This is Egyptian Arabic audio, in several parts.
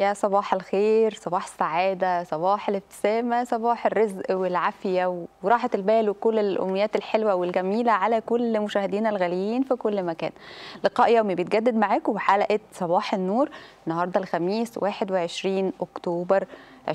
يا صباح الخير صباح السعادة صباح الابتسامة صباح الرزق والعافية وراحة البال وكل الأمنيات الحلوة والجميلة على كل مشاهدينا الغاليين في كل مكان لقاء يومي بيتجدد معاكم بحلقة صباح النور النهاردة الخميس 21 أكتوبر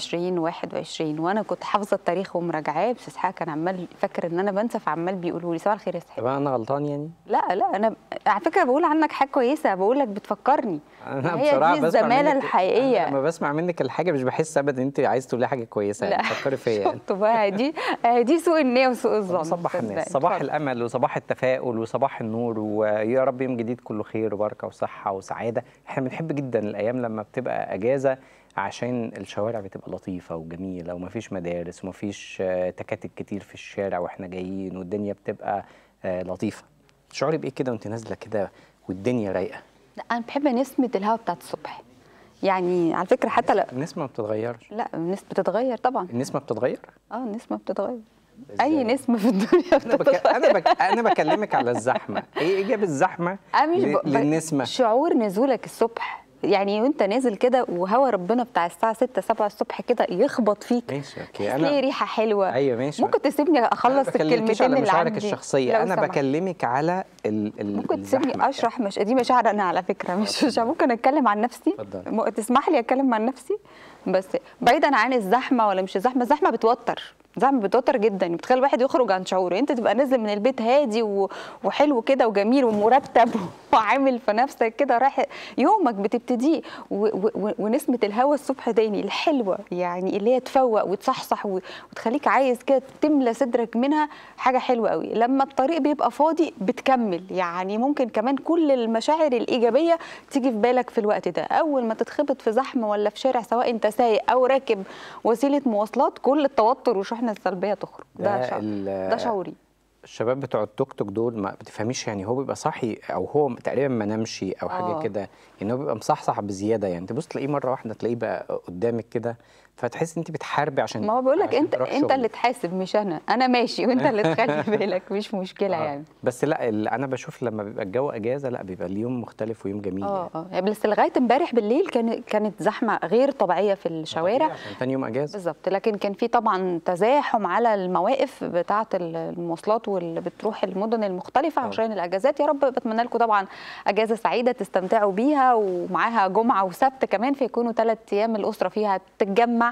2021 وانا كنت حافظه التاريخ ومراجعاه بس اسحاق كان عمال فاكر ان انا بنسى فعمال بيقولوا لي صباح الخير يا اسحاق طب انا غلطان يعني لا لا انا على فكره بقول عنك حاجه كويسه بقول لك بتفكرني انا هي بصراحه دي بسمع الزماله منك- الحقيقيه أنا لما بسمع منك الحاجه مش بحس ابدا ان انت عايز تقولي حاجه كويسه يعني فكري فيا يعني شفتوا بقى دي دي سوء النيه وسوء الظن صباح صدقني. الناس صباح اتفضل. الامل وصباح التفاؤل وصباح النور ويا رب يوم جديد كله خير وبركه وصحه وسعاده احنا بنحب جدا الايام لما بتبقى اجازه عشان الشوارع بتبقى لطيفه وجميله ومفيش مدارس ومفيش آه، تكاتك كتير في الشارع واحنا جايين والدنيا بتبقى آه، لطيفه شعوري بايه كده وانت نازله كده والدنيا رايقه لا انا بحب نسمه الهواء بتاعت الصبح يعني على فكره حتى لا النسمه ما بتتغيرش لا النسمه بتتغير طبعا النسمه بتتغير اه النسمه بتتغير إزاي؟ اي نسمه في الدنيا انا بك... بتتغير انا بك... انا بكلمك على الزحمه ايه اجابه الزحمه أنا مش ل... ب- ب- للنسمه شعور نزولك الصبح يعني وانت نازل كده وهوا ربنا بتاع الساعه 6 7 الصبح كده يخبط فيك ماشي اوكي تلاقي انا ريحه حلوه ايوه ماشي ممكن تسيبني أنا اخلص بكلمكيش الكلمتين على اللي مشاعرك عندي الشخصيه لو انا سمحت. بكلمك على ال... ال... ممكن الزحمة تسيبني اشرح مش دي مشاعر انا على فكره مش, مش ممكن اتكلم عن نفسي اتفضل. م- تسمح لي اتكلم عن نفسي بس بعيدا عن الزحمه ولا مش الزحمه الزحمه بتوتر زحمه بتوتر جدا بتخلي الواحد يخرج عن شعوره انت تبقى نازل من البيت هادي و... وحلو كده وجميل ومرتب وعامل في نفسك كده رايح يومك بتبتديه و... و... ونسمه الهوا الصبح تاني الحلوه يعني اللي هي تفوق وتصحصح و... وتخليك عايز كده تملى صدرك منها حاجه حلوه قوي لما الطريق بيبقى فاضي بتكمل يعني ممكن كمان كل المشاعر الايجابيه تيجي في بالك في الوقت ده اول ما تتخبط في زحمه ولا في شارع سواء انت سايق او راكب وسيله مواصلات كل التوتر والشحنه السلبيه تخرج ده ده شعور ال- ده شعوري الشباب بتوع التوك توك دول ما بتفهميش يعني هو بيبقى صاحي او هو تقريبا ما نامش او حاجه آه. كده يعني هو بيبقى مصحصح بزياده يعني تبص تلاقيه مره واحده تلاقيه بقى قدامك كده فتحس انت بتحاربي عشان ما هو بقول لك عشان انت تروح انت شغلك. اللي تحاسب مش انا انا ماشي وانت اللي تخلي بالك مش مشكله آه. يعني بس لا ال- انا بشوف لما بيبقى الجو اجازه لا بيبقى اليوم مختلف ويوم جميل اه اه بس لغايه امبارح بالليل كان كانت زحمه غير طبيعيه في الشوارع عشان تاني يوم اجازه بالظبط لكن كان في طبعا تزاحم على المواقف بتاعه المواصلات واللي بتروح المدن المختلفه طبعا. عشان الاجازات يا رب بتمنى لكم طبعا اجازه سعيده تستمتعوا بيها ومعاها جمعه وسبت كمان فيكونوا ثلاث ايام الاسره فيها تتجمع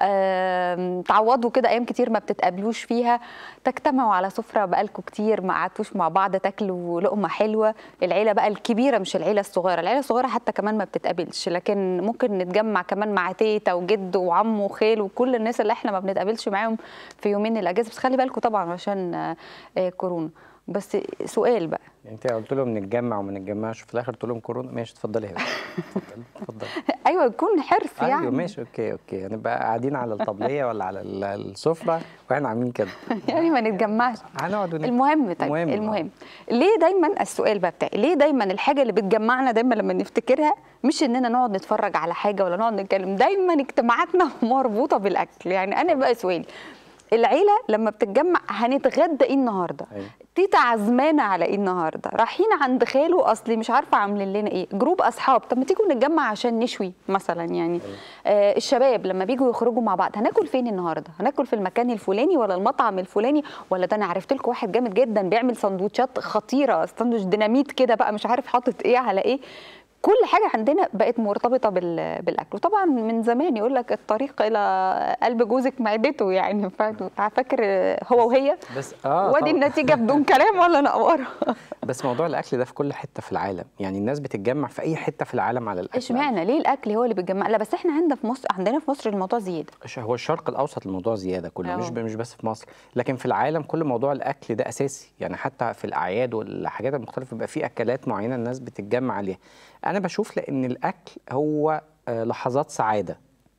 آم، تعوضوا كده ايام كتير ما بتتقابلوش فيها تجتمعوا على سفره بقالكم كتير ما قعدتوش مع بعض تاكلوا لقمه حلوه العيله بقى الكبيره مش العيله الصغيره العيله الصغيره حتى كمان ما بتتقابلش لكن ممكن نتجمع كمان مع تيتا وجد وعم وخال وكل الناس اللي احنا ما بنتقابلش معاهم في يومين الاجازه بس خلي بالكم طبعا عشان آه، آه، كورونا بس سؤال بقى يعني انت قلت لهم نتجمع وما نتجمعش في الاخر قلت لهم كورونا ماشي اتفضلي يا باشا. اتفضلي اتفضلي ايوه يكون حرص يعني ايوه ماشي اوكي اوكي هنبقى قاعدين على الطبليه ولا على ال- السفره واحنا عاملين كده يعني ما نتجمعش هنقعد ونت- المهم طيب المهم، المهم, آه. المهم. ليه دايما السؤال بقى بتاعي ليه دايما الحاجه اللي بتجمعنا دايما لما نفتكرها مش اننا نقعد نتفرج على حاجه ولا نقعد نتكلم دايما اجتماعاتنا مربوطه بالاكل يعني انا بقى سؤالي العيله لما بتتجمع هنتغدى ايه النهارده أيوة. تيتا عزمانه على ايه النهارده رايحين عند خاله اصلي مش عارفه عاملين لنا ايه جروب اصحاب طب ما تيجوا نتجمع عشان نشوي مثلا يعني آه الشباب لما بيجوا يخرجوا مع بعض هناكل فين النهارده هناكل في المكان الفلاني ولا المطعم الفلاني ولا ده انا عرفت لكم واحد جامد جدا بيعمل سندوتشات خطيره ساندوتش ديناميت كده بقى مش عارف حاطط ايه على ايه كل حاجه عندنا بقت مرتبطه بال- بالاكل وطبعا من زمان يقول لك الطريق الى قلب جوزك معدته يعني فا- فاكر هو وهي بس اه وادي طبعاً. النتيجه بدون كلام ولا نقوره بس موضوع الاكل ده في كل حته في العالم يعني الناس بتتجمع في اي حته في العالم على الاكل اشمعنى ليه الاكل هو اللي بيتجمع لا بس احنا عندنا في مصر عندنا في مصر الموضوع زياده ش- هو الشرق الاوسط الموضوع زياده كله مش أهو. ب- مش بس في مصر لكن في العالم كل موضوع الاكل ده اساسي يعني حتى في الاعياد والحاجات المختلفه بيبقى في اكلات معينه الناس بتتجمع عليها انا بشوف لان الاكل هو آه، لحظات سعاده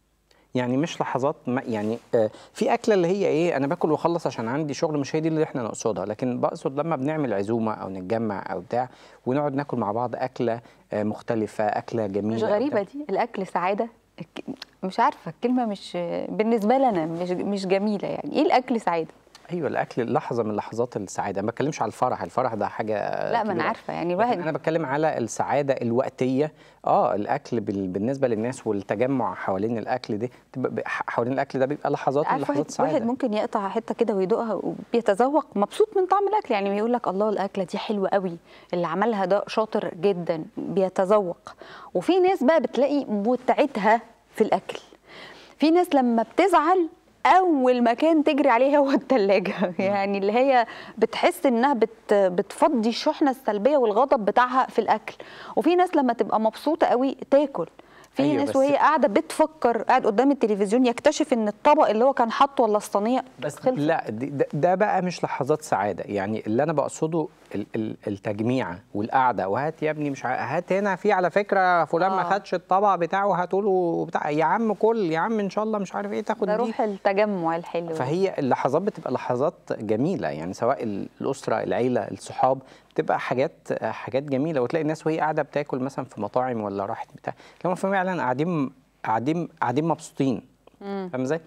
يعني مش لحظات ما يعني آه، في اكله اللي هي ايه انا باكل واخلص عشان عندي شغل مش هي دي اللي احنا نقصدها لكن بقصد لما بنعمل عزومه او نتجمع او بتاع ونقعد ناكل مع بعض اكله آه، مختلفه اكله جميله مش أو غريبه بتاع. دي الاكل سعاده الك- مش عارفه الكلمه مش بالنسبه لي انا مش مش جميله يعني ايه الاكل سعاده ايوه الاكل لحظه من لحظات السعاده ما بتكلمش على الفرح الفرح ده حاجه لا ما انا كبيرة. عارفه يعني لكن الواحد انا بتكلم على السعاده الوقتيه اه الاكل بال- بالنسبه للناس والتجمع حوالين الاكل دي بتبقى ب- حوالين الاكل ده بيبقى لحظات من عارف لحظات واحد, السعاده واحد ممكن يقطع حته كده ويدوقها وبيتذوق مبسوط من طعم الاكل يعني يقول لك الله الاكله دي حلوه قوي اللي عملها ده شاطر جدا بيتذوق وفي ناس بقى بتلاقي متعتها في الاكل في ناس لما بتزعل اول مكان تجري عليه هو التلاجة يعني اللي هي بتحس انها بت بتفضي الشحنه السلبيه والغضب بتاعها في الاكل وفي ناس لما تبقى مبسوطه قوي تاكل في أيوة، ناس بس- وهي قاعده بتفكر قاعد قدام التلفزيون يكتشف ان الطبق اللي هو كان حاطه ولا الصينيه بس خلص لا دي- ده, ده بقى مش لحظات سعاده يعني اللي انا بقصده ال- ال- التجميعه والقعده وهات يا ابني مش ع- هات هنا في على فكره فلان ما آه. خدش الطبق بتاعه هاته له بتاع يا عم كل يا عم ان شاء الله مش عارف ايه تاخد ده دي روح التجمع الحلو فهي اللحظات بتبقى لحظات جميله يعني سواء ال- الاسره العيله الصحاب بتبقى حاجات حاجات جميله وتلاقي الناس وهي قاعده بتاكل مثلا في مطاعم ولا راحت بتاع لما فعلا قاعدين قاعدين قاعدين مبسوطين فاهم ازاي؟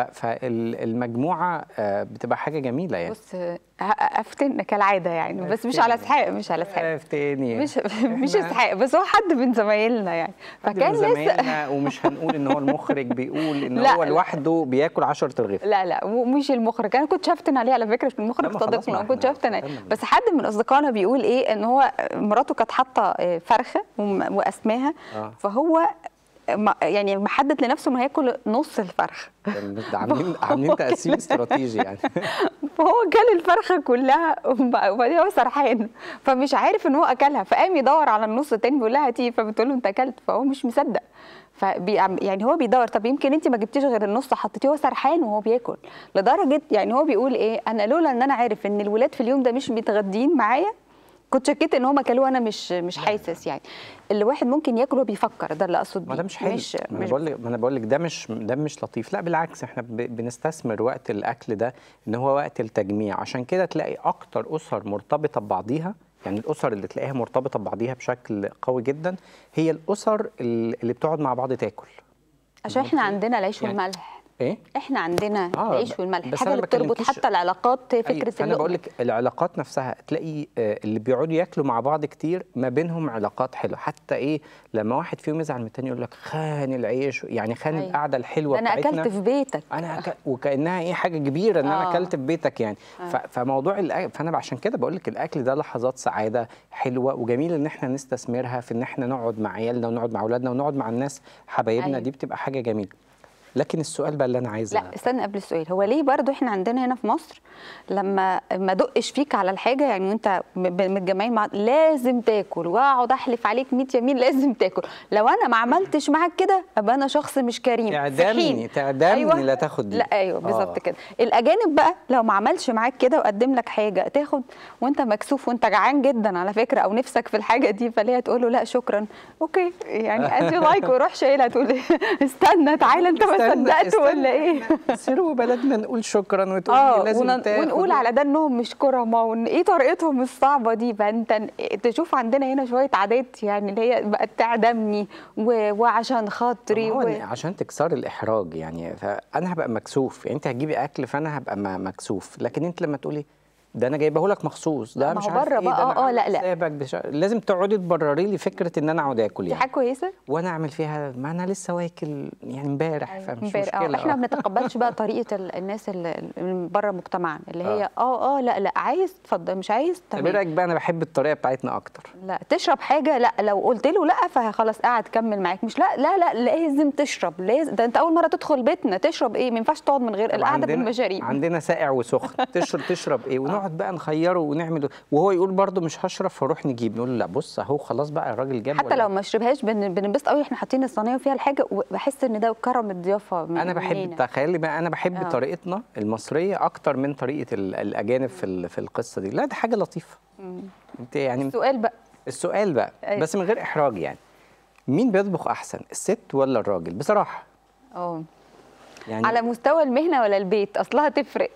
فالمجموعه بتبقى حاجه جميله يعني بص ه- افتن كالعاده يعني بس مش على اسحاق مش على اسحاق تاني مش مش اسحاق بس هو حد من زمايلنا يعني فكان فكان لسه زمايلنا ومش هنقول ان هو المخرج بيقول ان لا، هو لا. لوحده بياكل 10 رغيف لا لا ومش المخرج انا كنت شافتن عليه على فكره مش المخرج لا، ما خلاص، صديقنا ما انا كنت احنا شافتن عليه اتكلمنا. بس حد من اصدقائنا بيقول ايه ان هو مراته كانت حاطه آه، فرخه وم- واسماها آه. فهو ما- يعني محدد لنفسه انه هياكل نص الفرخه ده عاملين عاملين تقسيم استراتيجي يعني فهو كل الفرخه كلها وب- وبعدين هو سرحان فمش عارف ان هو اكلها فقام يدور على النص التاني بيقول لها هاتيه فبتقول له انت اكلت فهو مش مصدق فبي يعني هو بيدور طب يمكن انت ما جبتيش غير النص حطيتيه هو سرحان وهو بياكل لدرجه يعني هو بيقول ايه انا لولا ان انا عارف ان الولاد في اليوم ده مش متغدين معايا كنت شكيت ان هم اكلوه وانا مش مش حاسس يعني الواحد ممكن ياكل وهو بيفكر ده اللي اقصد ما ده بيه. مش حلو مش ما انا مش بقول لك ما انا بقول لك ده مش ده مش لطيف لا بالعكس احنا ب- بنستثمر وقت الاكل ده ان هو وقت التجميع عشان كده تلاقي اكتر اسر مرتبطه ببعضيها يعني الاسر اللي تلاقيها مرتبطه ببعضيها بشكل قوي جدا هي الاسر ال- اللي بتقعد مع بعض تاكل عشان احنا عندنا العيش يعني- والملح ايه احنا عندنا آه، العيش ب- والملح بس الحاجه أنا اللي ما بتربط كلمتكيش- حتى العلاقات أيوة، فكره فانا اللقمة. بقول لك العلاقات نفسها تلاقي آه، اللي بيقعدوا ياكلوا مع بعض كتير ما بينهم علاقات حلوه حتى ايه لما واحد فيهم يزعل من التاني يقول لك خان العيش يعني خان أيوة. القعده الحلوه ده انا بتاعتنا اكلت في بيتك انا أك... وكانها ايه حاجه كبيره ان انا آه. اكلت في بيتك يعني ف... فموضوع الأكل فانا عشان كده بقول لك الاكل ده لحظات سعاده حلوه وجميل ان احنا نستثمرها في ان احنا نقعد مع عيالنا ونقعد مع اولادنا ونقعد مع الناس حبايبنا أيوة. دي بتبقى حاجه جميله لكن السؤال بقى اللي انا عايز لا استنى قبل السؤال هو ليه برضو احنا عندنا هنا في مصر لما ما دقش فيك على الحاجه يعني وانت م- ب- متجمعين مع لازم تاكل واقعد احلف عليك 100 يمين لازم تاكل لو انا ما عملتش معاك كده ابقى انا شخص مش كريم في تعدمني حين- تعدمني لا تاخد دي لا ايوه بالظبط آه. كده الاجانب بقى لو ما عملش معاك كده وقدم لك حاجه تاخد وانت مكسوف وانت جعان جدا على فكره او نفسك في الحاجه دي فليه تقول له لا شكرا اوكي يعني از يو لايك وروح شايلها تقول استنى تعالى انت ما استنى- صدقت استنى. ولا ايه سيروا بلدنا نقول شكرا وتقول اه لي لازم ون- تاخد ونقول على ده انهم مش كرماء وان ايه طريقتهم الصعبه دي فانت تشوف عندنا هنا شويه عادات يعني اللي هي بقت تعدمني و... وعشان خاطري طب و... ما هو عشان تكسري الاحراج يعني فانا هبقى مكسوف يعني انت هتجيبي اكل فانا هبقى م- مكسوف لكن انت لما تقولي ده انا جايبه لك مخصوص ده لا، ما مش هو عارف بره ايه بقى، ده أنا آه، آه، عامل لا، لا. حسابك بش... لازم تقعدي تبرري لي فكره ان انا اقعد اكل دي يعني حاجه كويسه وانا اعمل فيها ما انا لسه واكل يعني امبارح فمش امبارح. آه، مشكله احنا آه. ما بنتقبلش بقى طريقه ال- الناس اللي اللي بره مجتمعنا اللي هي آه. اه اه لا لا عايز اتفضل مش عايز طب ايه تمام رايك بقى انا بحب الطريقه بتاعتنا اكتر لا تشرب حاجه لا لو قلت له لا فخلاص قاعد كمل معاك مش لا لا لا لازم تشرب لازم ده انت اول مره تدخل بيتنا تشرب ايه ما ينفعش تقعد من غير طب القعده عندنا- بالمشاريب عندنا ساقع وسخن تشرب تشرب ايه ونقعد بقى نخيره ونعمل وهو يقول برضه مش هشرب فنروح نجيب نقول له لا بص اهو خلاص بقى الراجل جاب حتى ولا- لو ما شربهاش بن- بننبسط قوي احنا حاطين الصينيه وفيها الحاجه وبحس ان ده كرم الضيافه من انا بحب مننا. تخيلي بقى انا بحب آه. طريقتنا المصريه اكتر من طريقه ال- الاجانب في ال- في القصه دي لا ده حاجه لطيفه انت يعني السؤال بقى السؤال بقى أيوة. بس من غير احراج يعني مين بيطبخ احسن الست ولا الراجل بصراحه اه يعني على مستوى المهنه ولا البيت اصلها تفرق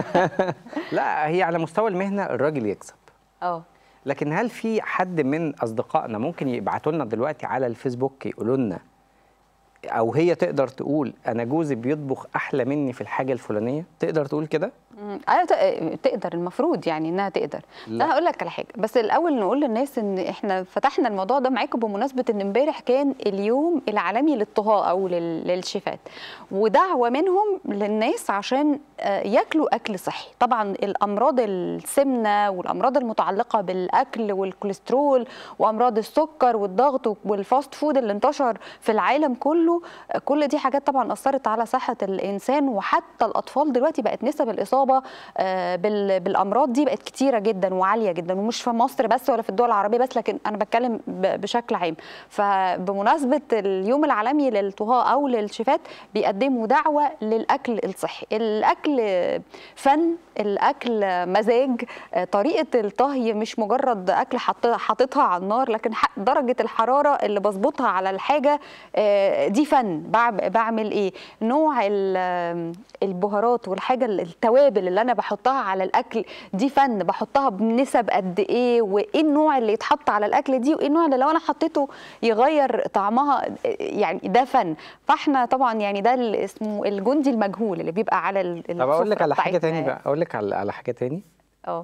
لا هي على مستوى المهنه الراجل يكسب اه لكن هل في حد من اصدقائنا ممكن يبعتوا لنا دلوقتي على الفيسبوك يقولوا لنا او هي تقدر تقول انا جوزي بيطبخ احلى مني في الحاجه الفلانيه تقدر تقول كده مم. ايوه ت- تقدر المفروض يعني انها تقدر لا. انا هقول لك على حاجه بس الاول نقول للناس ان احنا فتحنا الموضوع ده معاكم بمناسبه ان امبارح كان اليوم العالمي للطهاء او لل- للشيفات ودعوه منهم للناس عشان آه، ياكلوا اكل صحي طبعا الامراض السمنه والامراض المتعلقه بالاكل والكوليسترول وامراض السكر والضغط والفاست فود اللي انتشر في العالم كله آه، كل دي حاجات طبعا اثرت على صحه الانسان وحتى الاطفال دلوقتي بقت نسب الاصابه آه، بال- بالامراض دي بقت كتيره جدا وعاليه جدا ومش في مصر بس ولا في الدول العربيه بس لكن انا بتكلم ب- بشكل عام فبمناسبه اليوم العالمي للطهاء او للشيفات بيقدموا دعوه للاكل الصحي الاكل فن الاكل مزاج آه، طريقه الطهي مش مجرد اكل حط- حاططها على النار لكن ح- درجه الحراره اللي بظبطها على الحاجه آه، دي فن بعم- بعمل ايه نوع ال- البهارات والحاجه التوابل اللي انا بحطها على الاكل دي فن بحطها بنسب قد ايه وايه النوع اللي يتحط على الاكل دي وايه النوع اللي لو انا حطيته يغير طعمها يعني ده فن فاحنا طبعا يعني ده اللي اسمه الجندي المجهول اللي بيبقى على ال- طب اقول لك السفرة على حاجه بتاعتنا تاني يعني. بقى اقول لك على على حاجه تاني اه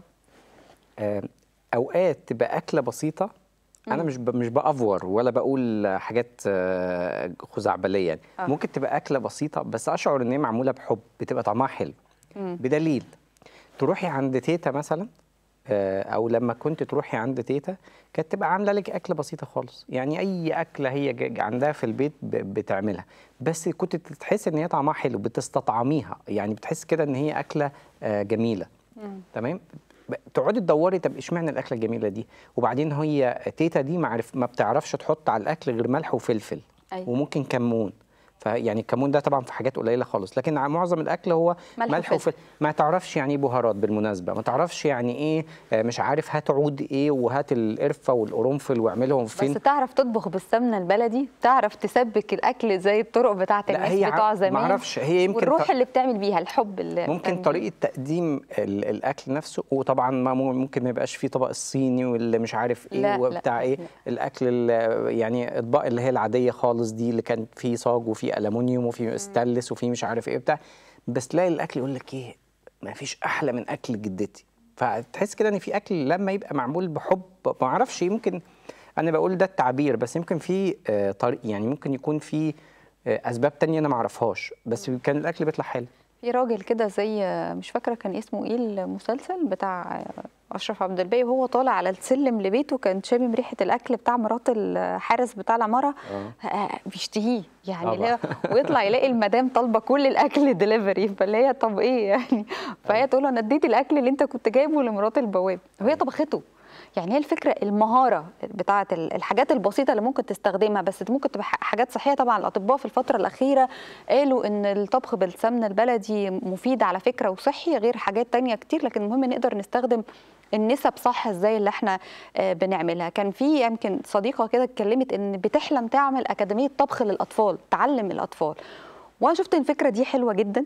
آه، اوقات تبقى اكله بسيطه انا مش ب... مش بافور ولا بقول حاجات آه، خزعبليه يعني آه. ممكن تبقى اكله بسيطه بس اشعر ان هي معموله بحب بتبقى طعمها حلو مم. بدليل تروحي عند تيتا مثلا آه، او لما كنت تروحي عند تيتا كانت تبقى عامله لك اكله بسيطه خالص يعني اي اكله هي ج- ج- عندها في البيت ب- بتعملها بس كنت تحس ان هي طعمها حلو بتستطعميها يعني بتحس كده ان هي اكله آه، جميله مم. تمام ب- تقعدي تدوري طب اشمعنى الاكله الجميله دي وبعدين هي تيتا دي ما عرف ما بتعرفش تحط على الاكل غير ملح وفلفل أيوة. وممكن كمون فيعني الكمون ده طبعا في حاجات قليله خالص لكن ع- معظم الاكل هو ملح ملح, وفلفل. وفلفل ما تعرفش يعني ايه بهارات بالمناسبه ما تعرفش يعني ايه آه، مش عارف هات عود ايه وهات القرفه والقرنفل واعملهم فين بس تعرف تطبخ بالسمنه البلدي تعرف تسبك الاكل زي الطرق بتاعت لا، الناس هي ع- بتوع زمان معرفش، هي يمكن والروح ط- اللي بتعمل بيها الحب اللي ممكن بتعمل طريقه تقديم ال- الاكل نفسه وطبعا ما مو- ممكن ما يبقاش فيه طبق الصيني واللي مش عارف ايه لا، لا، وبتاع ايه لا. الاكل ال- يعني اطباق اللي هي العاديه خالص دي اللي كان فيه صاج وفيه الومنيوم وفيه ستانلس وفيه مش عارف ايه بتاع بس تلاقي الاكل يقول لك ايه ما فيش احلى من اكل جدتي فتحس كده ان في اكل لما يبقى معمول بحب ما اعرفش يمكن انا بقول ده التعبير بس يمكن في آه، طريق يعني ممكن يكون في آه، اسباب تانية انا ما اعرفهاش بس كان الاكل بيطلع حلو في راجل كده زي مش فاكره كان اسمه ايه المسلسل بتاع اشرف عبد الباقي وهو طالع على السلم لبيته كان شامم ريحه الاكل بتاع مرات الحارس بتاع العماره آه، بيشتهيه يعني اللي هي ويطلع يلاقي المدام طالبه كل الاكل ديليفري فاللي هي طب ايه يعني فهي تقول له انا اديت الاكل اللي انت كنت جايبه لمرات البواب وهي طبخته يعني هي الفكره المهاره بتاعه ال- الحاجات البسيطه اللي ممكن تستخدمها بس ممكن تبقى ح- حاجات صحيه طبعا الاطباء في الفتره الاخيره قالوا ان الطبخ بالسمنه البلدي مفيد على فكره وصحي غير حاجات تانية كتير لكن المهم نقدر نستخدم النسب صح ازاي اللي احنا آه، بنعملها كان في يمكن صديقه كده اتكلمت ان بتحلم تعمل اكاديميه طبخ للاطفال تعلم الاطفال وانا شفت الفكره دي حلوه جدا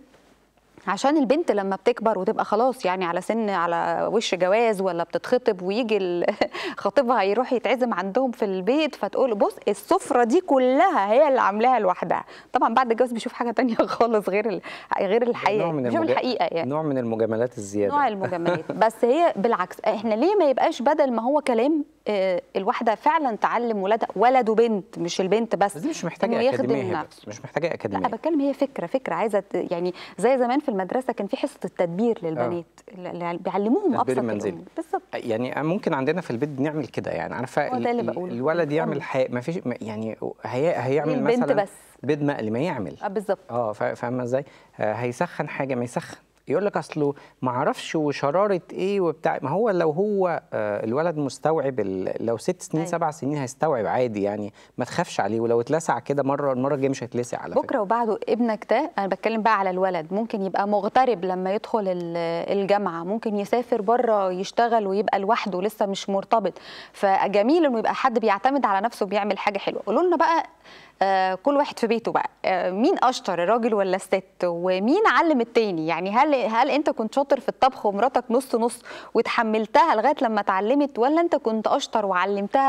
عشان البنت لما بتكبر وتبقى خلاص يعني على سن على وش جواز ولا بتتخطب ويجي ال- خطيبها يروح يتعزم عندهم في البيت فتقول بص السفره دي كلها هي اللي عاملاها لوحدها طبعا بعد الجواز بيشوف حاجه تانية خالص غير ال- غير الحقيقه نوع من بيشوف المجا- الحقيقه يعني نوع من المجاملات الزياده نوع المجاملات بس هي بالعكس احنا ليه ما يبقاش بدل ما هو كلام آه، الواحده فعلا تعلم ولادها ولد وبنت مش البنت بس بس دي مش إنه محتاجه يخدم اكاديميه هي نفسه. بس مش محتاجه لا اكاديميه بتكلم هي فكره فكره عايزه ت- يعني زي زمان في المدرسه كان في حصه التدبير للبنات اللي بيعلموهم تدبير ابسط المنزلي. الامور بالظبط يعني ممكن عندنا في البيت بنعمل كده يعني عارفه هو ده اللي بقوله. الولد يعمل الأم. حاجه ما فيش ما- يعني هي هيعمل البنت مثلا بس. بيض مقلي ما يعمل آه، بالظبط اه فا- فاهمه ازاي آه هيسخن حاجه ما يسخن يقول لك اصله ما اعرفش وشراره ايه وبتاع ما هو لو هو آه الولد مستوعب ال- لو ست سنين أيوة. سبع سنين هيستوعب عادي يعني ما تخافش عليه ولو اتلسع كده مره المره الجايه مش هيتلسع على فكره بكره وبعده ابنك ده انا بتكلم بقى على الولد ممكن يبقى مغترب لما يدخل ال- الجامعه ممكن يسافر بره يشتغل ويبقى لوحده لسه مش مرتبط فجميل انه يبقى حد بيعتمد على نفسه وبيعمل حاجه حلوه قولوا لنا بقى آه كل واحد في بيته بقى آه مين اشطر الراجل ولا الست ومين علم التاني يعني هل هل انت كنت شاطر في الطبخ ومراتك نص نص وتحملتها لغايه لما اتعلمت ولا انت كنت اشطر وعلمتها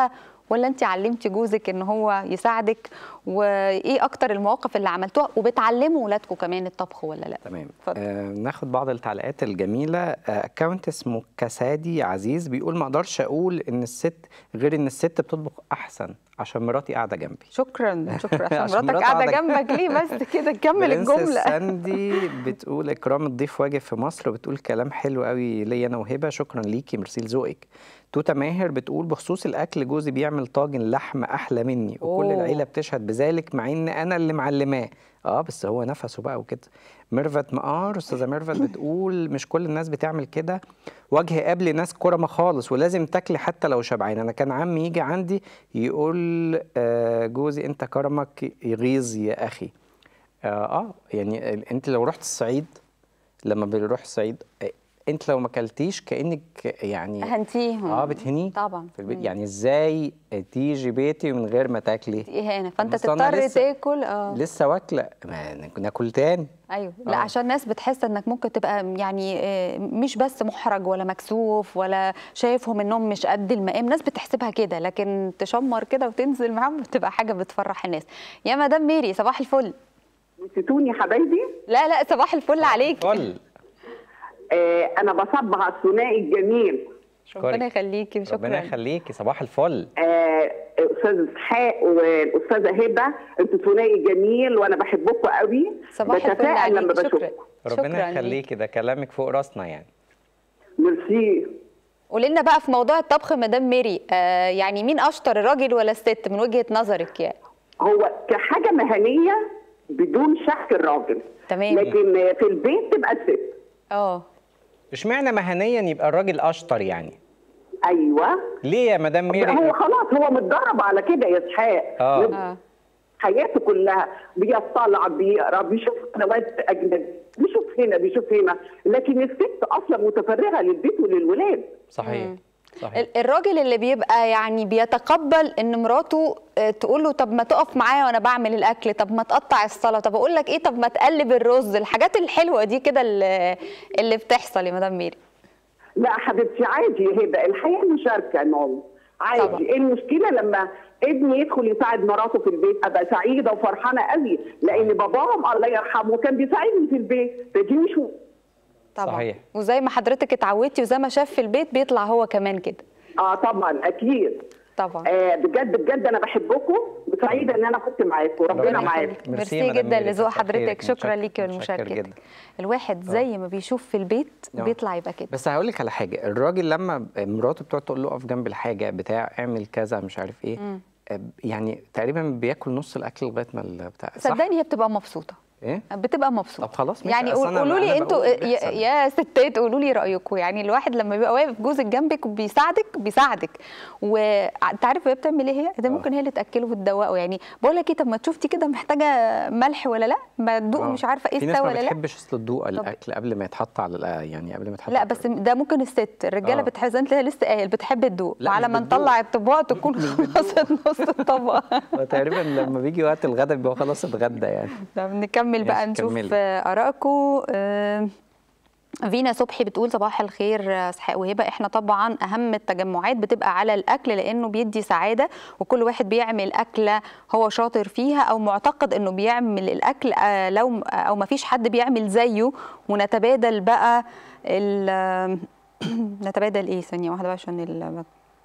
ولا انت علمتي جوزك ان هو يساعدك وايه اكتر المواقف اللي عملتوها وبتعلموا ولادكم كمان الطبخ ولا لا تمام اتفضل. آه ناخد بعض التعليقات الجميله اكونت اسمه كسادي عزيز بيقول ما اقدرش اقول ان الست غير ان الست بتطبخ احسن عشان مراتي قاعده جنبي شكرا شكرا عشان عشان مراتك مرات قاعده قاعدة جنبك ليه بس كده كمل برنس الجمله ساندي بتقول اكرام الضيف واجب في مصر وبتقول كلام حلو قوي ليا انا وهبه شكرا ليكي ميرسي لذوقك توتا ماهر بتقول بخصوص الاكل جوزي بيعمل طاجن لحم احلى مني وكل أوه. العيله بتشهد بذلك مع ان انا اللي معلماه اه بس هو نفسه بقى وكده ميرفت مقار استاذه ميرفت بتقول مش كل الناس بتعمل كده وجه قبل ناس كرمه خالص ولازم تاكلي حتى لو شبعان انا كان عمي يجي عندي يقول آه جوزي انت كرمك يغيظ يا اخي اه, آه يعني ال- انت لو رحت الصعيد لما بنروح الصعيد آه، انت لو ما اكلتيش كانك يعني هنتيهم اه بتهنيه طبعا في البيت يعني ازاي تيجي بيتي من غير ما تاكلي اهانه فانت بس أنا تضطر لسه- تاكل اه لسه واكله ما ناكل تاني ايوه لا آه. عشان الناس بتحس انك ممكن تبقى يعني آه، مش بس محرج ولا مكسوف ولا شايفهم انهم مش قد المقام ناس بتحسبها كده لكن تشمر كده وتنزل معاهم بتبقى حاجه بتفرح الناس يا مدام ميري صباح الفل نسيتوني حبايبي لا لا صباح الفل عليك فل آه انا بصبح على الثنائي الجميل ربنا يخليكي شكرا ربنا يخليكي صباح الفل آه استاذ اسحاق والاستاذه هبه انتوا ثنائي جميل وانا بحبكم قوي صباح الفل بتفائل لما عليك شكرا بشوفكم ربنا شكرا ليك. يخليكي ده كلامك فوق راسنا يعني ميرسي قولي لنا بقى في موضوع الطبخ مدام ميري آه يعني مين اشطر الراجل ولا الست من وجهه نظرك يعني هو كحاجه مهنيه بدون شك الراجل تمام. لكن آه، في البيت تبقى الست اه اشمعنى مهنيا يبقى الراجل اشطر يعني ايوه ليه يا مدام هو ميري خلاص هو متدرب على كده يا اسحاق آه. اه حياته كلها بيطلع بيقرا بيشوف قنوات اجنبي بيشوف هنا بيشوف هنا لكن الست اصلا متفرغه للبيت وللولاد صحيح صحيح ال- الراجل اللي بيبقى يعني بيتقبل ان مراته آه، تقول له طب ما تقف معايا وانا بعمل الاكل طب ما تقطع السلطه طب اقول لك ايه طب ما تقلب الرز الحاجات الحلوه دي كده اللي, اللي بتحصل يا مدام ميري لا حبيبتي عادي يا هبه الحياه مشاركه يا ماما عادي طبعا. ايه المشكله لما ابني يدخل يساعد مراته في البيت ابقى سعيده وفرحانه قوي لان باباهم الله يرحمه كان بيساعدني في البيت فدي مش طبعا صحيح. وزي ما حضرتك اتعودتي وزي ما شاف في البيت بيطلع هو كمان كده اه طبعا اكيد طبعا آه بجد بجد انا بحبكم وسعيده ان انا كنت معاكم ربنا ربنا معاكم يخليك. ميرسي ميرسي يا مدام جدا ميري، لذوق كتر حضرتك خيرك. شكرا متشكر- ليكي متشكر ولمشاركتك جدا. الواحد زي ما بيشوف في البيت آه. بيطلع يبقى كده بس هقول لك على حاجه الراجل لما مراته بتقعد تقول له اقف جنب الحاجه بتاع اعمل كذا مش عارف ايه آه، يعني تقريبا بياكل نص الاكل لغايه ما البتاع صح صدقني هي بتبقى مبسوطه ايه بتبقى مبسوطه طب خلاص ماشي، يعني أصل قول- أنا- قولوا لي أنا انتوا بقول يا, بيحصل. يا ستات قولوا لي رايكم يعني الواحد لما بيبقى واقف جوزك جنبك وبيساعدك بيساعدك وانت عارف هي بتعمل ايه هي ده ممكن هي اللي تاكله وتدوقه يعني بقول لك ايه طب ما تشوف دي كده محتاجه ملح ولا لا ما تدوق آه. مش عارفه ايه في ناس استوى ما ولا لا بتحبش اصل تدوق الاكل قبل ما يتحط على الأ- يعني قبل ما يتحط لا على بس ده ممكن الست الرجاله آه. بتحب زي انت لسه قايل بتحب تدوق لا، وعلى مش ما بتدوق. نطلع الطباق تكون خلصت نص الطبق هو تقريبا لما بيجي وقت الغدا بيبقى خلاص اتغدى يعني طب نكمل بقى ماشي، نشوف كملي. آه، آرائكم آه، فينا صبحي بتقول صباح الخير آه، اسحاق وهبه احنا طبعا اهم التجمعات بتبقى على الاكل لانه بيدي سعاده وكل واحد بيعمل اكله هو شاطر فيها او معتقد انه بيعمل الاكل آه، لو او ما فيش حد بيعمل زيه ونتبادل بقى ال- آه، نتبادل ايه ثانيه واحده بقى عشان ال-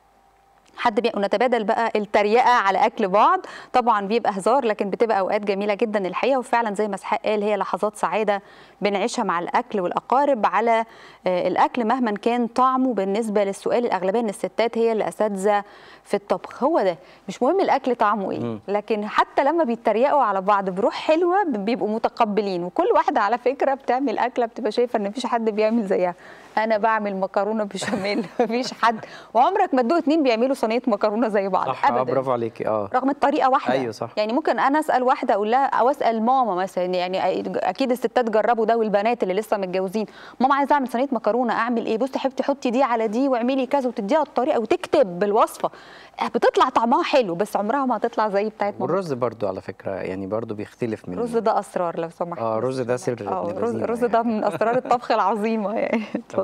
حد بي... ونتبادل بقى التريقه على اكل بعض طبعا بيبقى هزار لكن بتبقى اوقات جميله جدا الحقيقه وفعلا زي ما اسحاق قال هي لحظات سعاده بنعيشها مع الاكل والاقارب على آه، الاكل مهما كان طعمه بالنسبه للسؤال الاغلبيه ان الستات هي اللي اساتذه في الطبخ هو ده مش مهم الاكل طعمه ايه لكن حتى لما بيتريقوا على بعض بروح حلوه بيبقوا متقبلين وكل واحده على فكره بتعمل اكله بتبقى شايفه ان مفيش حد بيعمل زيها انا بعمل مكرونه بشاميل مفيش حد وعمرك ما تدوق اتنين بيعملوا صينيه مكرونه زي بعض صح اه ابدا برافو عليكي اه رغم الطريقه واحده أيوة صح. يعني ممكن انا اسال واحده اقول لها او اسال ماما مثلا يعني اكيد الستات جربوا ده والبنات اللي لسه متجوزين ماما عايزه اعمل صينيه مكرونه اعمل ايه بصي يا حبيبتي حطي دي على دي واعملي كذا وتديها الطريقه وتكتب بالوصفه بتطلع طعمها حلو بس عمرها ما هتطلع زي بتاعت ماما والرز برضو على فكره يعني برضو بيختلف من الرز ده اسرار لو سمحت اه الرز ده سر اه ابن الرز لذينة الرز يعني. ده من اسرار الطبخ العظيمه يعني اتفضل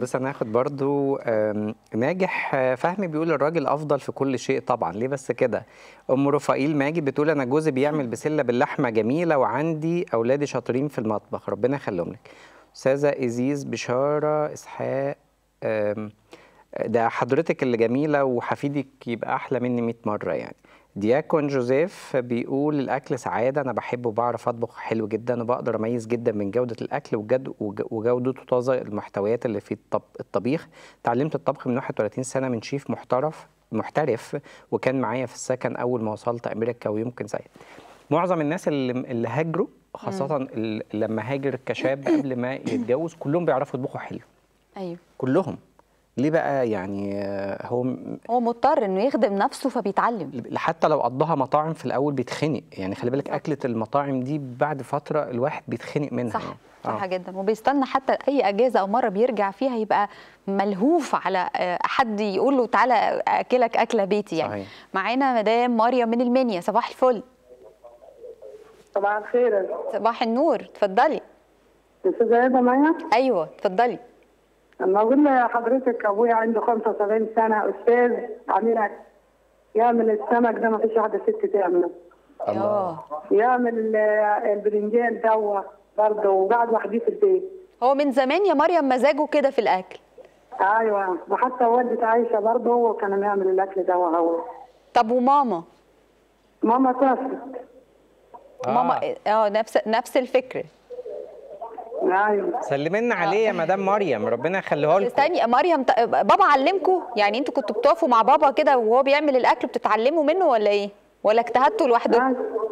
بس انا هاخد برضو آم، ناجح آه، فهمي بيقول الراجل افضل في كل شيء طبعا ليه بس كده ام رفائيل ماجد بتقول انا جوزي بيعمل بسله باللحمه جميله وعندي اولادي شاطرين في المطبخ ربنا يخليهم لك استاذه ازيز بشاره اسحاق آم، ده حضرتك اللي جميله وحفيدك يبقى احلى مني 100 مره يعني دياكون جوزيف بيقول الاكل سعاده انا بحب وبعرف اطبخ حلو جدا وبقدر اميز جدا من جوده الاكل وجد وج- وجودته طازه المحتويات اللي في الطب الطبيخ تعلمت الطبخ من 31 سنه من شيف محترف محترف وكان معايا في السكن اول ما وصلت امريكا ويمكن زي معظم الناس اللي اللي هاجروا خاصه ال- لما هاجر كشاب قبل ما يتجوز كلهم بيعرفوا يطبخوا حلو ايوه كلهم ليه بقى يعني آه، هو م- هو مضطر انه يخدم نفسه فبيتعلم حتى لو قضاها مطاعم في الاول بيتخنق يعني خلي بالك اكله المطاعم دي بعد فتره الواحد بيتخنق منها صح يعني. صح آه. جدا وبيستنى حتى اي اجازه او مره بيرجع فيها يبقى ملهوف على آه، حد يقول له تعالى اكلك اكله بيتي يعني صحيح. معانا مدام مريم من المنيا صباح الفل صباح الخير صباح النور اتفضلي استاذه هبه معايا ايوه اتفضلي اما اقول لحضرتك ابويا عنده 75 سنه استاذ عامل أكل. يعمل السمك ده ما فيش واحده ست تعمله اه يعمل آه، البرنجان دوا برضه وقعد وحدي في البيت هو من زمان يا مريم مزاجه كده في الاكل ايوه وحتى والدة عايشه برضه هو كان بيعمل الاكل ده هو طب وماما ماما توفت ماما اه نفس نفس الفكر ايوه سلمي لنا عليه يا مدام مريم ربنا يخليه لكم استني يا مريم ط- بابا علمكم يعني انتوا كنتوا بتقفوا مع بابا كده وهو بيعمل الاكل بتتعلموا منه ولا ايه ولا اجتهدتوا لوحدكم أيوة.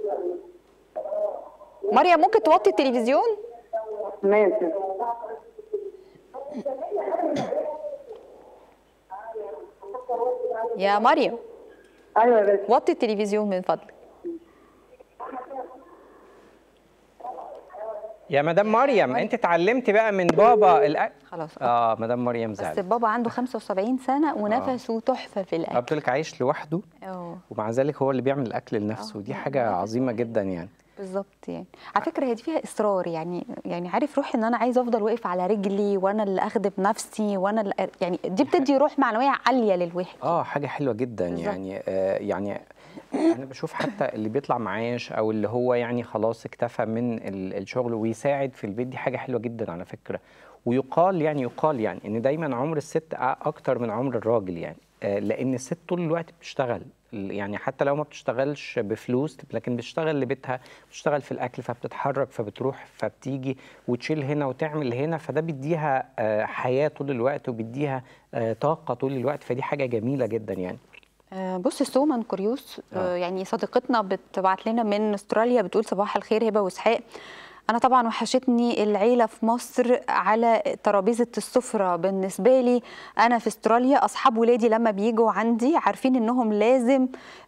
مريم ممكن توطي التلفزيون ماشي يا مريم ايوه يا باشا وطي التلفزيون من فضلك يا مدام مريم انت اتعلمتي بقى من بابا الأكل خلاص اه مدام مريم بس زعلت بابا عنده 75 سنه ونفسه تحفه في الاكل قلت لك عايش لوحده اه ومع ذلك هو اللي بيعمل الاكل لنفسه آه، ودي يعني حاجه نفس- عظيمه جدا يعني بالظبط يعني على فكره هي دي فيها اصرار يعني يعني عارف روح ان انا عايزه افضل واقف على رجلي وانا اللي اخدم نفسي وانا اللي يعني دي بتدي روح معنويه عاليه للواحد اه حاجه حلوه جدا بالظبط. يعني آه يعني انا بشوف حتى اللي بيطلع معاش او اللي هو يعني خلاص اكتفى من ال- الشغل ويساعد في البيت دي حاجه حلوه جدا على فكره ويقال يعني يقال يعني ان دايما عمر الست أ- اكتر من عمر الراجل يعني آه لان الست طول الوقت بتشتغل ال- يعني حتى لو ما بتشتغلش بفلوس لكن بتشتغل لبيتها بتشتغل في الاكل فبتتحرك فبتروح فبتيجي وتشيل هنا وتعمل هنا فده بيديها آه، حياه طول الوقت وبيديها آه، طاقه طول الوقت فدي حاجه جميله جدا يعني آه، بص سومن كوريوس آه، آه. يعني صديقتنا بتبعت لنا من استراليا بتقول صباح الخير هبه واسحاق انا طبعا وحشتني العيله في مصر على ترابيزه السفره بالنسبه لي انا في استراليا اصحاب ولادي لما بيجوا عندي عارفين انهم لازم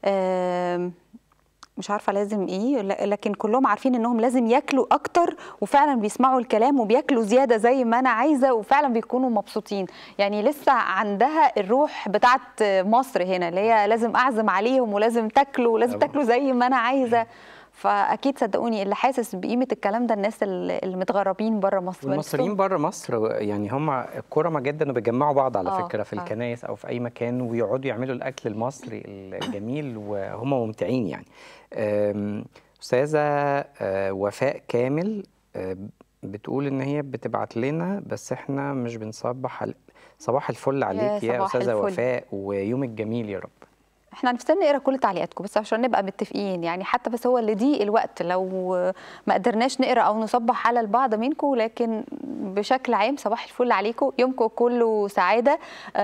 آم، مش عارفه لازم ايه ل- لكن كلهم عارفين انهم لازم ياكلوا اكتر وفعلا بيسمعوا الكلام وبياكلوا زياده زي ما انا عايزه وفعلا بيكونوا مبسوطين يعني لسه عندها الروح بتاعت مصر هنا اللي هي لازم اعزم عليهم ولازم تاكلوا ولازم طبعا. تاكلوا زي ما انا عايزه فاكيد صدقوني اللي حاسس بقيمه الكلام ده الناس اللي اللي متغربين بره مصر والمصريين بره مصر يعني هم كرمة جدا وبيجمعوا بعض على آه، فكرة في آه. الكنائس أو في أي مكان ويقعدوا يعملوا الأكل المصري الجميل وهم ممتعين يعني أم، أستاذة آه، وفاء كامل آه، بتقول إن هي بتبعت لنا بس إحنا مش بنصبح على صباح الفل عليك يا صباح أستاذة الفل. وفاء ويومك جميل يا رب احنا هنستنى نقرا كل تعليقاتكم بس عشان نبقى متفقين يعني حتى بس هو اللي دي الوقت لو ما قدرناش نقرا او نصبح على البعض منكم لكن بشكل عام صباح الفل عليكم يومكم كله سعاده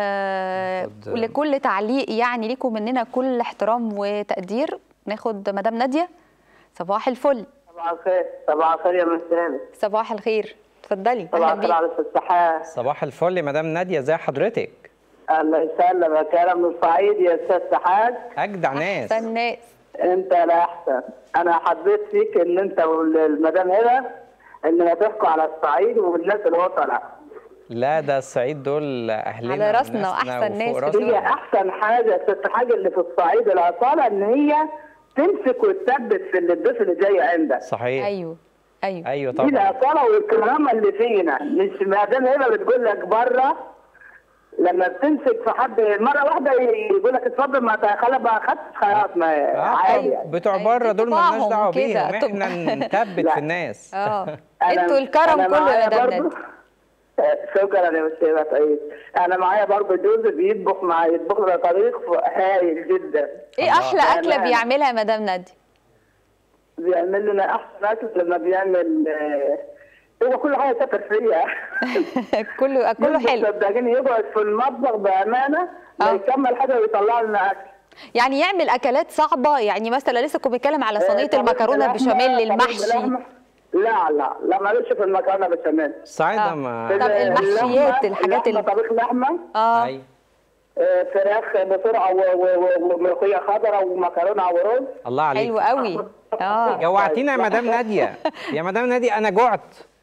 آه ناخد- لكل تعليق يعني ليكم مننا كل احترام وتقدير ناخد مدام ناديه صباح الفل صباح الخير صباح الخير يا مسام صباح الخير اتفضلي صباح أهلاً الخير بيك. على الصحة صباح الفل يا مدام نادية ازي حضرتك الله يسلمك انا من الصعيد يا استاذ سحاد أجدع ناس احسن ناس انت لا احسن انا حبيت فيك ان انت والمدام هبه ان تحكوا على الصعيد والناس الوطنة لا ده الصعيد دول أهلنا على راسنا وناسنا وأحسن وفوق ناس في راسنا. هي احسن حاجه ست حاجه اللي في الصعيد الاصاله ان هي تمسك وتثبت في اللي الضيف اللي جاي عندك صحيح ايوه ايوه ايوه دي طبعا الأصالة والكرامة اللي فينا مش ما دام هنا بتقول لك بره لما بتمسك في حد مرة واحدة يقول لك اتفضل ما خلاص ما خدتش خلاص ما آه، عادي طب يعني. بتوع أيوة، بره دول طباعهم مالناش دعوه كده، بيهم طب- احنا نثبت لا. في الناس اه أنا- انتوا الكرم أنا كله معايا يا مدام برضو- نادية شكرا يا استاذ سعيد انا معايا برضه جوزي بيطبخ مع يطبخ لنا طبيخ هايل جدا ايه احلى الله. اكله أنا- بيعملها يا مدام نادية بيعمل لنا احسن اكل لما بيعمل آه، هو كل حاجه شاطر فيها كله كله حلو صدقني يقعد في المطبخ بامانه ما آه. يكمل حاجه ويطلع لنا اكل يعني يعمل اكلات صعبه يعني مثلا لسه كنت بيتكلم على صينيه آه، طبيخ المكرونه بلحمة، بشاميل طبيخ المحشي بلحمة. لا لا لا مالوش في المكرونه بشاميل صعيدة آه. ما طب المحشيات، الحاجات اللي اللي- طبيخ لحمه اه أيوة. آه، فراخ بسرعه و- و- و- وملوخيه خضراء ومكرونه ورز الله عليك حلو قوي اه جوعتينا يا مدام ناديه يا مدام ناديه انا جعت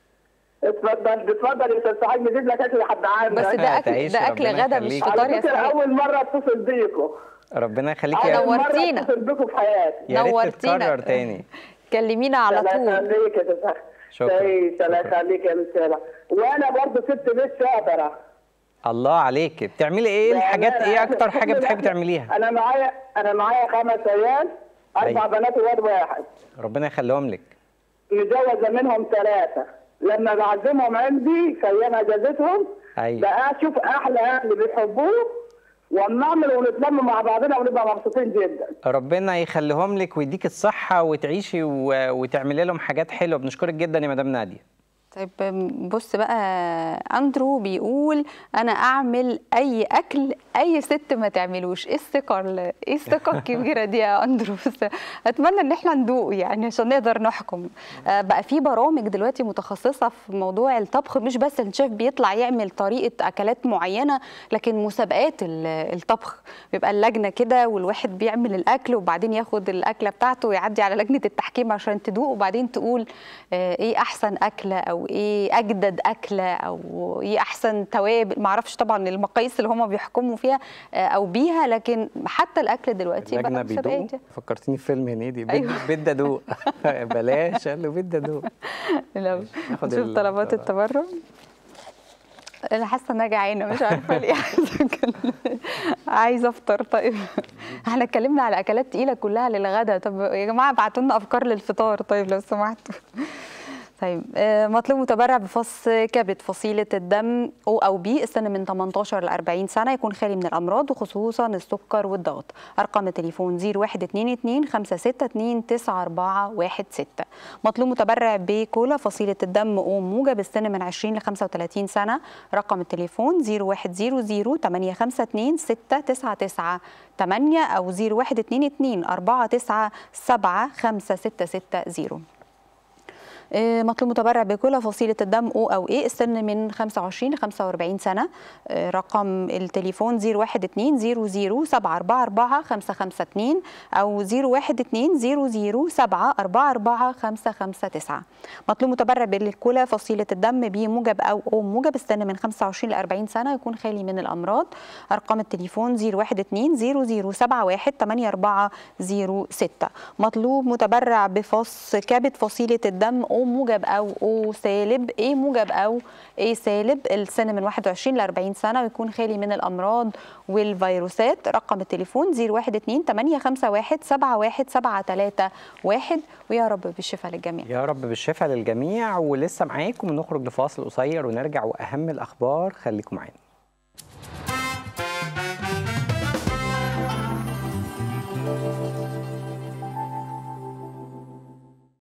اتفضل اتفضل يا استاذ سعيد نجيب لك اكل لحد عندك بس ده اكل تعيش، ده اكل ربنا غدا مش يخليك. فطار على يا فكره سعيد اول مره اتصل بيكم ربنا يخليك أنا يا اول مره نورتينا. اتصل بيكم في حياتي يا ريت نورتينا. تتكرر تاني كلمينا على الله طول يخليك يا استاذ شكرا. كويس الله شكرا. يخليك يا مسالة وانا برضه ست بيت شاطره الله عليك بتعملي ايه الحاجات بأمانة. ايه اكتر حاجه كل بتحبي الأكل- تعمليها انا معايا انا معايا خمس عيال اربع أيوة. بنات وواد واحد ربنا يخليهم لك متجوزه منهم ثلاثه لما بعزمهم عندي في ايام اجازتهم أيوة. بقى اشوف احلى اهل بيحبوه واما اعمل ونتلم مع بعضنا ونبقى مبسوطين جدا ربنا يخليهم لك ويديك الصحه وتعيشي و... وتعملي لهم حاجات حلوه بنشكرك جدا يا مدام ناديه طيب بص بقى اندرو بيقول انا اعمل اي اكل اي ست ما تعملوش ايه الثقه ال- ايه الثقه الكبيره دي يا اندرو بس اتمنى ان احنا ندوق يعني عشان نقدر نحكم آه، بقى في برامج دلوقتي متخصصه في موضوع الطبخ مش بس الشيف بيطلع يعمل طريقه اكلات معينه لكن مسابقات ال- الطبخ بيبقى اللجنه كده والواحد بيعمل الاكل وبعدين ياخد الاكله بتاعته ويعدي على لجنه التحكيم عشان تدوق وبعدين تقول آه، ايه احسن اكله او ايه اجدد اكله او ايه احسن توابل معرفش طبعا المقاييس اللي هم بيحكموا فيها آه، او بيها لكن حتى الاكل دلوقتي بقى اللجنه بيدوقوا مسابقات فكرتيني في فيلم هنيدي بد أيوة. بد ادوق بلاش قال له بد ادوق لو ناخد نشوف ال- طلبات التبرع انا حاسه ان انا جعانه مش عارفه ليه عايزه أكل- عايزه افطر طيب احنا اتكلمنا على اكلات تقيله كلها للغدا طب يا جماعه ابعتوا لنا افكار للفطار طيب لو سمحتوا طيب آه، مطلوب متبرع بفص كبد فصيلة الدم O أو B السن من 18 ل 40 سنة يكون خالي من الأمراض وخصوصا السكر والضغط أرقام التليفون 0122 562 9416 مطلوب متبرع بكولا فصيلة الدم O موجب السن من 20 ل 35 سنة رقم التليفون 0100 852 699 8 أو 0122 497 5660 آه، مطلوب متبرع بكل فصيلة الدم O أو A السن من 25 ل 45 سنة آه، رقم التليفون 012 744 552 أو 012 744 559 مطلوب متبرع بالكلى فصيلة الدم B موجب أو O موجب السن من 25 ل 40 سنة يكون خالي من الأمراض أرقام التليفون 012 0071 8406 مطلوب متبرع بفص كبد فصيلة الدم O موجب أو O سالب A موجب أو A سالب السن من 21 ل 40 سنة ويكون خالي من الأمراض والفيروسات رقم التليفون 012 851 71731 ويا رب بالشفاء للجميع يا رب بالشفاء للجميع ولسه معاكم نخرج لفاصل قصير ونرجع واهم الاخبار خليكم معانا